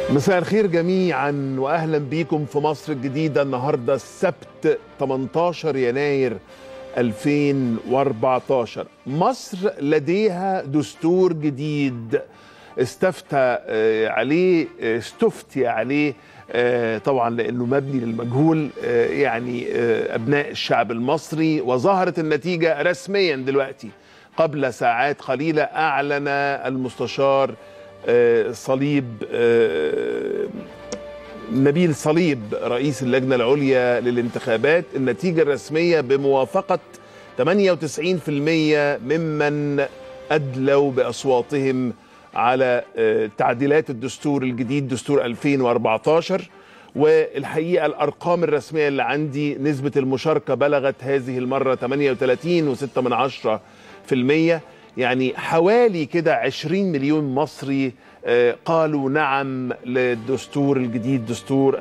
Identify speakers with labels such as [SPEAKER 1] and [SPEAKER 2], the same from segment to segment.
[SPEAKER 1] مساء الخير جميعا واهلا بيكم في مصر الجديده النهارده السبت 18 يناير 2014 مصر لديها دستور جديد استفتى آه، عليه آه، استفتي عليه آه، طبعا لانه مبني للمجهول آه، يعني آه، ابناء الشعب المصري وظهرت النتيجه رسميا دلوقتي قبل ساعات قليله اعلن المستشار آه، صليب آه، نبيل صليب رئيس اللجنة العليا للانتخابات النتيجة الرسمية بموافقة 98% ممن أدلوا بأصواتهم على آه، تعديلات الدستور الجديد دستور 2014 والحقيقة الأرقام الرسمية اللي عندي نسبة المشاركة بلغت هذه المرة 38.6 من عشرة في المية يعني حوالي كده 20 مليون مصري آه، قالوا نعم للدستور الجديد دستور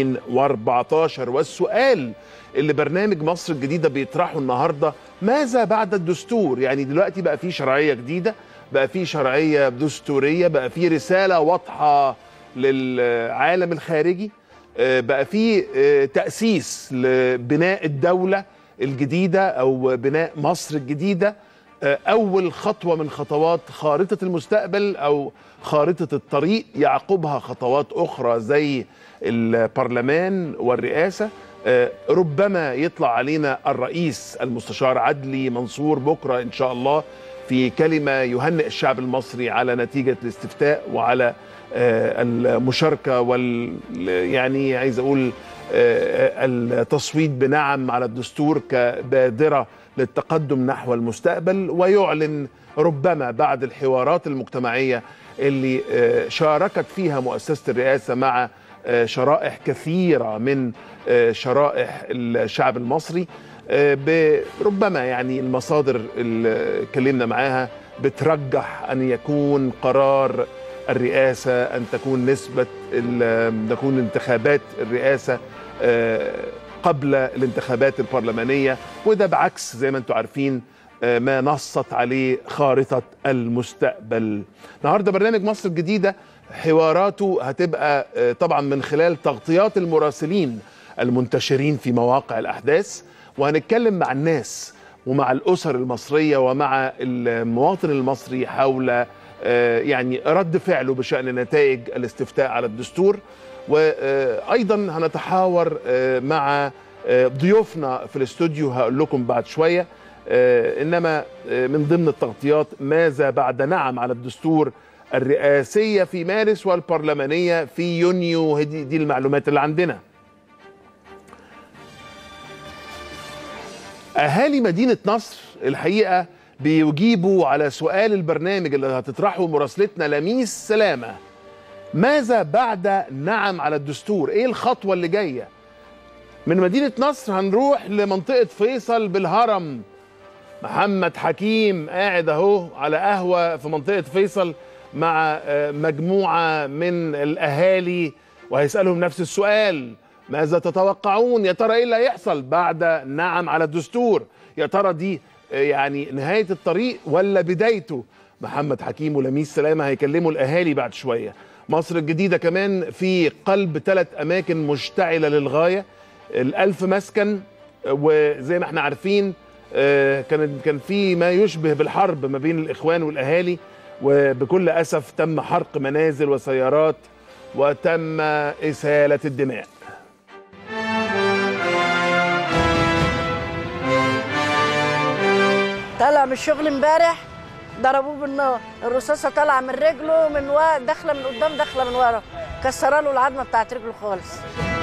[SPEAKER 1] 2014 والسؤال اللي برنامج مصر الجديدة بيطرحه النهاردة ماذا بعد الدستور يعني دلوقتي بقى في شرعية جديدة بقى في شرعية دستورية بقى في رسالة واضحة للعالم الخارجي آه، بقى في آه، تأسيس لبناء الدولة الجديدة أو بناء مصر الجديدة آه، أول خطوة من خطوات خارطة المستقبل أو خارطة الطريق يعقبها خطوات أخرى زي البرلمان والرئاسة آه، ربما يطلع علينا الرئيس المستشار عدلي منصور بكرة إن شاء الله في كلمة يهنئ الشعب المصري على نتيجة الاستفتاء وعلى آه، المشاركة وال يعني عايز أقول آه، التصويت بنعم على الدستور كبادرة للتقدم نحو المستقبل ويعلن ربما بعد الحوارات المجتمعية اللي آه، شاركت فيها مؤسسة الرئاسة مع آه، شرائح كثيرة من آه، شرائح الشعب المصري آه، بربما يعني المصادر اللي اتكلمنا معاها بترجح أن يكون قرار الرئاسة أن تكون نسبة ال- تكون انتخابات الرئاسة آه، قبل الانتخابات البرلمانية وده بعكس زي ما انتم عارفين آه، ما نصت عليه خارطة المستقبل النهاردة برنامج مصر الجديدة حواراته هتبقى آه، طبعا من خلال تغطيات المراسلين المنتشرين في مواقع الأحداث وهنتكلم مع الناس ومع الأسر المصرية ومع المواطن المصري حول آه، يعني رد فعله بشأن نتائج الاستفتاء على الدستور وأيضا هنتحاور آه، مع آه، ضيوفنا في الاستوديو هقول لكم بعد شوية آه، إنما آه، من ضمن التغطيات ماذا بعد نعم على الدستور الرئاسية في مارس والبرلمانية في يونيو هدي دي المعلومات اللي عندنا اهالي مدينه نصر الحقيقه بيجيبوا على سؤال البرنامج اللي هتطرحه مراسلتنا لميس سلامه ماذا بعد نعم على الدستور ايه الخطوه اللي جايه من مدينه نصر هنروح لمنطقه فيصل بالهرم محمد حكيم قاعد اهو على قهوه في منطقه فيصل مع آه، مجموعه من الاهالي وهيسالهم نفس السؤال ماذا تتوقعون يا ترى ايه اللي هيحصل بعد نعم على الدستور يا ترى دي آه، يعني نهايه الطريق ولا بدايته محمد حكيم ولميس سلامه هيكلموا الاهالي بعد شويه مصر الجديده كمان في قلب ثلاث اماكن مشتعله للغايه الألف مسكن وزي ما احنا عارفين آه، كان كان في ما يشبه بالحرب ما بين الاخوان والاهالي وبكل اسف تم حرق منازل وسيارات وتم اساله الدماء
[SPEAKER 2] طلع من الشغل امبارح ضربوه بالنار الرصاصه طالعه من رجله من ورا داخله من قدام داخله من ورا كسر له العظمه بتاعت رجله خالص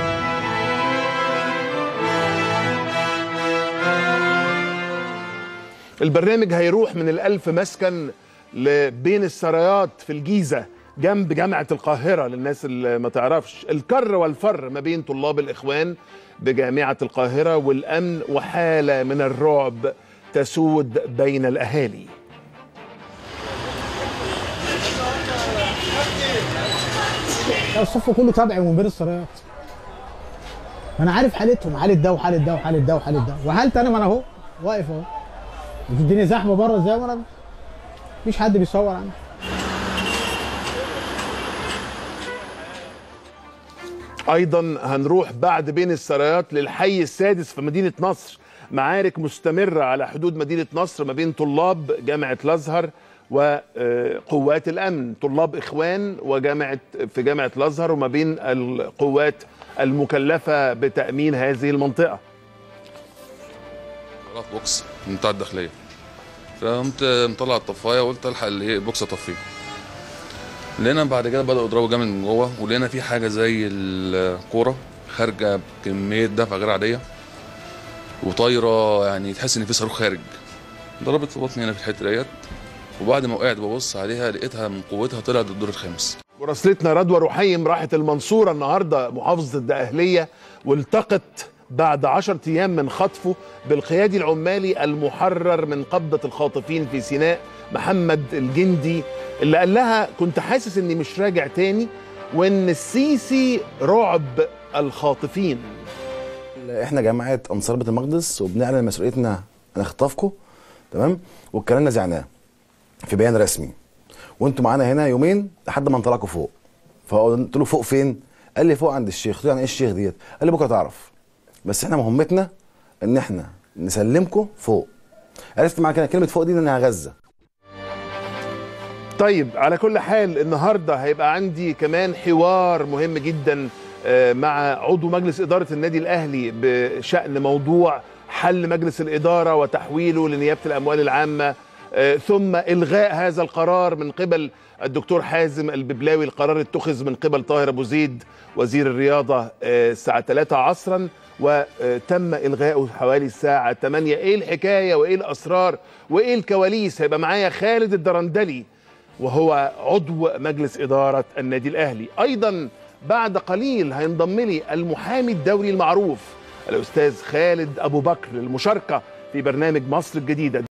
[SPEAKER 1] البرنامج هيروح من الألف مسكن لبين السرايات في الجيزة جنب جامعة القاهرة للناس اللي ما تعرفش الكر والفر ما بين طلاب الإخوان بجامعة القاهرة والأمن وحالة من الرعب تسود بين الأهالي
[SPEAKER 3] الصف كله تبعي ومن بين السرايات انا عارف حالتهم حاله ده وحاله ده وحاله ده وحاله ده وحالتي انا ما انا اهو واقف اهو الدنيا زحمه بره ازاي وانا مفيش حد بيصور عني
[SPEAKER 1] ايضا هنروح بعد بين السرايات للحي السادس في مدينه نصر معارك مستمره على حدود مدينه نصر ما بين طلاب جامعه الازهر وقوات الامن طلاب اخوان وجامعه في جامعه الازهر وما بين القوات المكلفه بتامين هذه المنطقه
[SPEAKER 4] طلعت بوكس من بتاع الداخليه فقمت مطلع الطفايه وقلت الحق اللي هي البوكس اطفيه لقينا بعد كده بدأوا يضربوا جامد من جوه ولقينا في حاجه زي الكوره خارجه بكميه دفع غير عاديه وطايره يعني تحس ان في صاروخ خارج ضربت في بطني هنا في الحته ديت وبعد ما وقعت ببص عليها لقيتها من قوتها طلعت الدور الخامس
[SPEAKER 1] مراسلتنا رضوى رحيم راحت المنصورة النهاردة محافظة الدقهلية والتقت بعد عشرة أيام من خطفه بالقيادي العمالي المحرر من قبضة الخاطفين في سيناء محمد الجندي اللي قال لها كنت حاسس اني مش راجع تاني وان السيسي رعب الخاطفين
[SPEAKER 5] احنا جماعه انصار بيت المقدس وبنعلن مسؤوليتنا عن اخطافكم تمام والكلام نزعناه في بيان رسمي وانتوا معانا هنا يومين لحد ما نطلعكم فوق فقلت له فوق فين؟ قال لي فوق عند الشيخ قلت له يعني ايه الشيخ ديت؟ قال لي بكره تعرف بس احنا مهمتنا ان احنا نسلمكم فوق عرفت معنى كده كلمه فوق دي انها غزه
[SPEAKER 1] طيب على كل حال النهارده هيبقى عندي كمان حوار مهم جدا آه، مع عضو مجلس إدارة النادي الأهلي بشأن موضوع حل مجلس الإدارة وتحويله لنيابة الأموال العامة آه، ثم إلغاء هذا القرار من قبل الدكتور حازم الببلاوي القرار اتخذ من قبل طاهر أبو زيد وزير الرياضة آه، الساعة 3 عصرا وتم إلغائه حوالي الساعة 8 إيه الحكاية وإيه الأسرار وإيه الكواليس هيبقى معايا خالد الدرندلي وهو عضو مجلس إدارة النادي الأهلي أيضا بعد قليل هينضم لي المحامي الدولي المعروف الأستاذ خالد أبو بكر للمشاركة في برنامج مصر الجديدة